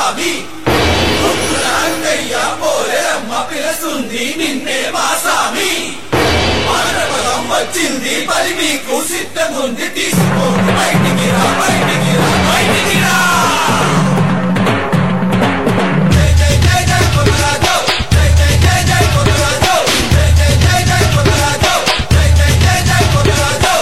స్వామి అంకయ్య పోలేరమ్మ పిలుస్తుంది నిన్నే మా స్వామి మానవలం వచ్చింది పని మీకు సిద్ధముంది తీసుకోండి బయటికి రా బయటికి రా బయటికి రా జై జై జై జై కొనరాజు జై జై జై జై కొనరాజు జై జై జై జై కొనరాజు జై జై జై జై కొనరాజు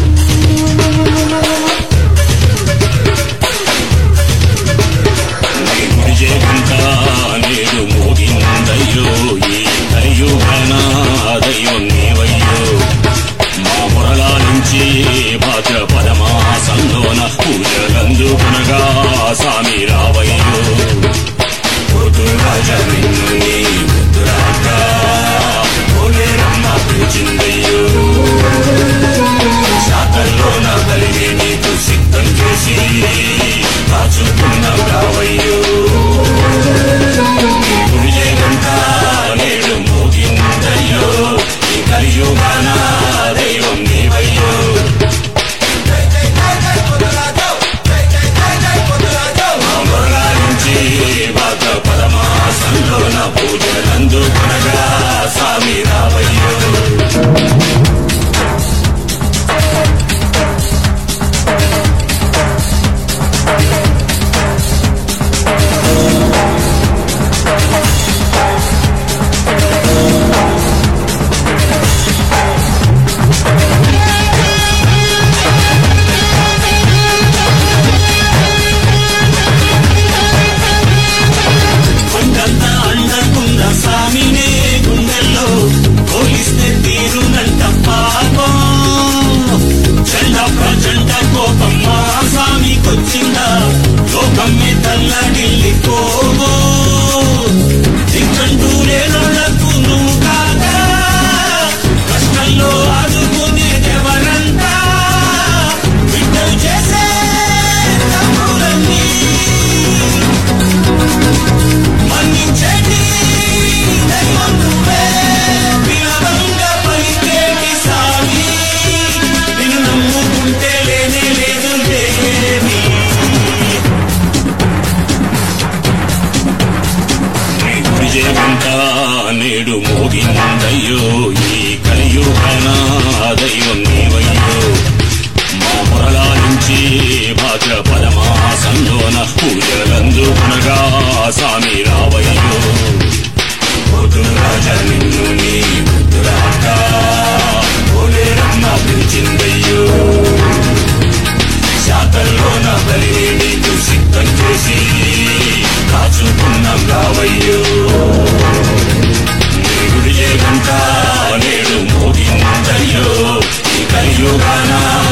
విజయకంతా నేడు మోగిందయ్యో ఈ కలియుగన దైవం నీవయ్యో మా మురళాలించి భాద్రపద మాసంలోన పూజలందుకునగా సామి రావయ్యో పొద్దురాజ నిన్ను నీ ముద్దురాక పోలేరమ్మ పిలిచిందయ్యో శాతల్లోన కలిగి నీకు సిద్ధం చేసి కాచుకున్నాం రావయ్యో గురిజేగంట నేడు మోగిందయ్యో ఈ కలియుగాన దైవం నీవయ్యో జై జై జై జై కొనరాజు జై జై జై జై కొనరాజు అమరాలించి బాధ పరమాసంలోన పూజలందుకునగా స్వామి రావయ్యో కొండంత అండకున్న స్వామినే గుండెల్లో పోలిస్తే తీరునంట పాపం చండ ప్రచండ కోపం మా స్వామికొచ్చిందా లోకం మీద తల్లడిల్లిపోవో దిక్కంటూ లేనులకు నువ్వు కాగా కష్టంలో ఆదుకునేదెవరంతా బిడ్డలు చేసే తప్పులన్నీ మన్నించండి దైవం నువ్వే వినవంగా పలికేటి సామి నిన్ను నమ్ముకుంటే లేనే లేదు లేమి విజయమంతా నేడు మోగిందయ్యో ఈ కలియుగన దైవం నీవయ్యో మా మురళాలించి భాద్రపద మాసంలోన పూజలందుకునగా సామి రావయ్యో రాజ నిన్ను నీ ముద్దురాక పోలేరమ్మ పిలిచిందయ్యో శాతల్లోన బలి నీకు సిద్ధం చేసి కాచుకున్నాం రావయ్యో నీ గుడి గంట నేడు మోగిందయ్యో ఈ కలియుగానా